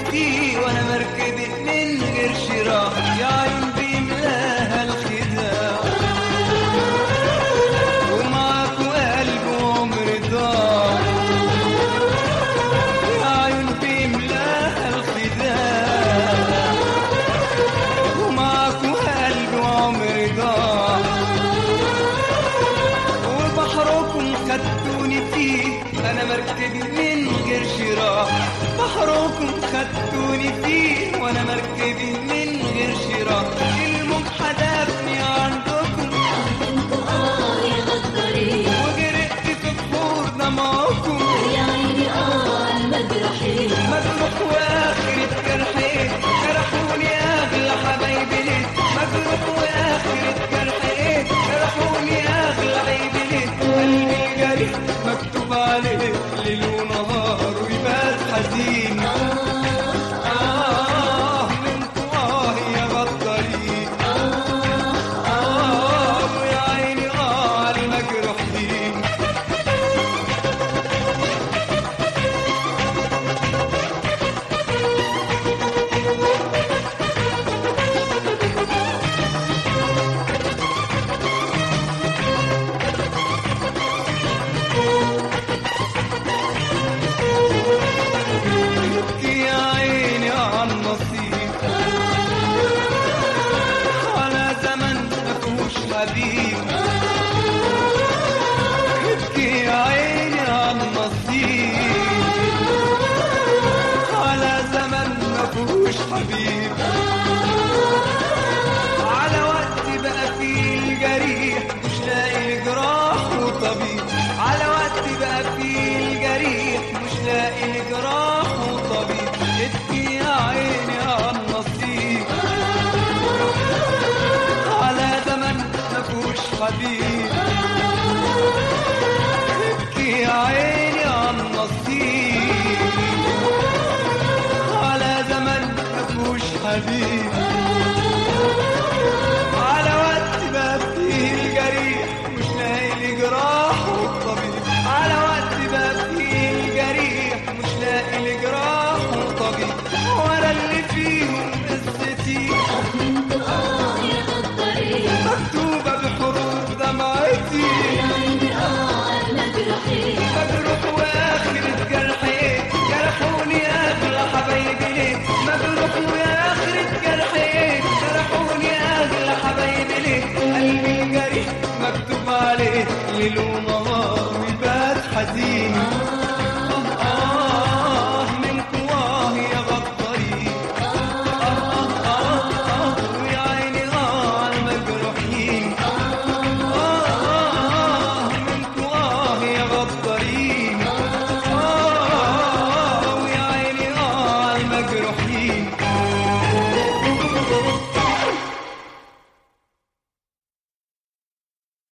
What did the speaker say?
فيه وانا مركبي من غير شراء يا عين بيملاها الخداع ومعاك وقلب وعمر ضاع يا عين بيملاها الخداع ومعاك وقلب وعمر ضاع وبحركم خدتوني فيه انا مركبي من غير شراء بحركم خدتوني فيه وانا مركبي من غير شراء الموج حدفني عندكم انتوا اه يا غدارين وغرقت في بحور دمعكم يا عيني اه المجرحين مجروح واخرة جرحين جرحوني اغلى حبايبي ليه مجروح واخرة جرحين جرحوني اغلى حبايبي ليه قلبي الجريح مكتوب عليه ليل ونهار ويبات حزين آه منكوا آه يا غدارين آه ويا عيني آه على المجروحين ابكي يا عيني على النصيب على زمن مفهوش حبيب ابكي يا عيني على النصيب على زمن مفهوش حبيب على وقت بقى فيه الجريح مش لاقي الجراح وطبيب على وقت بقى فيه الجريح مش لاقي الجراح وطبيب ابكي يا عيني على النصيب على زمن مفهوش حبيب ابكي يا عيني على النصيب على زمن مفهوش حبيب